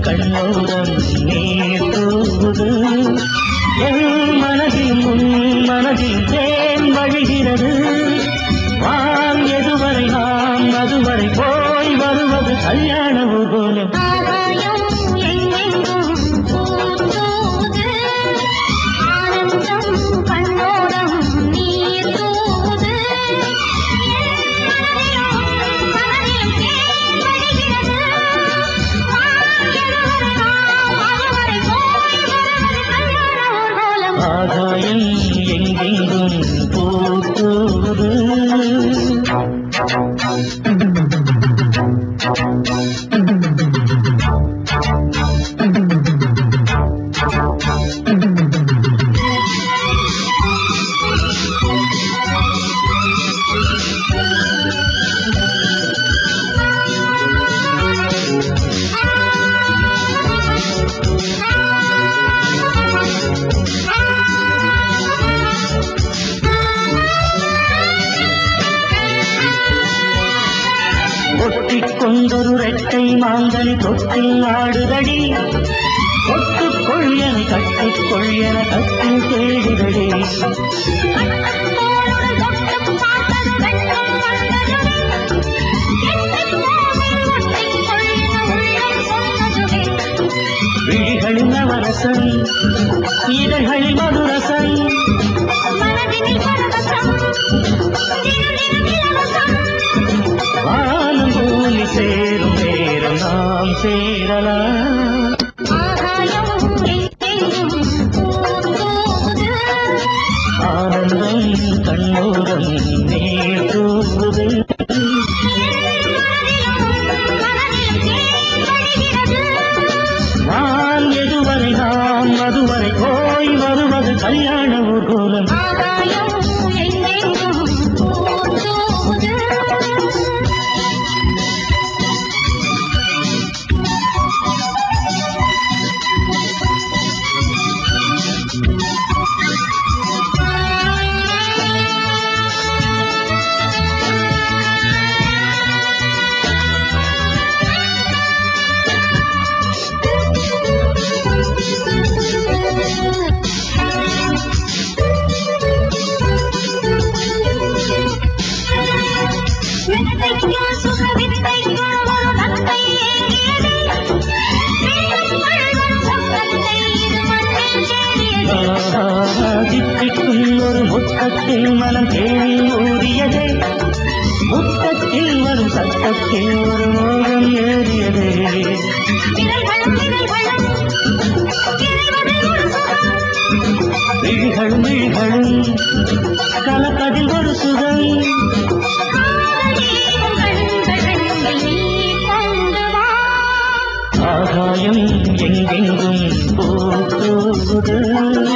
கண்ணோரம் நீர் தூவுது என் மனதில் உன் மனதில் தேன் வழிகிறது வான் எதுவரை நாம் அதுவரை போய் வருவது கல்யாண ஊர்வலம் ஆகாயம் எங்கெங்கும் பூத்தூது. ஆனந்தம் கண்ணோரம் நீர் தூவுது. என் மனதிலும் தேன் வழிகிறது. வாழ்கிறவரை நாம் அதுவரை போய் வருவது கல்யாண ஊர்வலம். ஆகாயம் எங்கெங்கும் பூத்தூது ஒட்டிக் கொண்டொரு ரெட்டை மாங்கனி தொட்டில் ஆடுதடி ஒட்டுக் கொள்யனை கட்டிக் கொள்யன கட்டில் தேடுதடி விழிகளில் நவரசம் இதழ்களில் மதுரசம் வானம் பூமி சேரும் நேரம் நாம் சேரலாம் ஆனந்தம் கண்ணோரம் நீர் தூவுது நான் எதுவரை நாம் அதுவரை போய் வருவது கல்யாண ஊர்கோலம் தித்திக்கும் ஒரு முத்தத்தில் மனம் தேடி ஊறியதே முத்தத்தில் வரும் சத்தத்தில் ஒரு மோகம் ஏறியதே விழிகளும் விழிகளும் கலப்பதில் ஒரு சுகம் ஆகாயம் எங்கெங்கும் பூத்தூது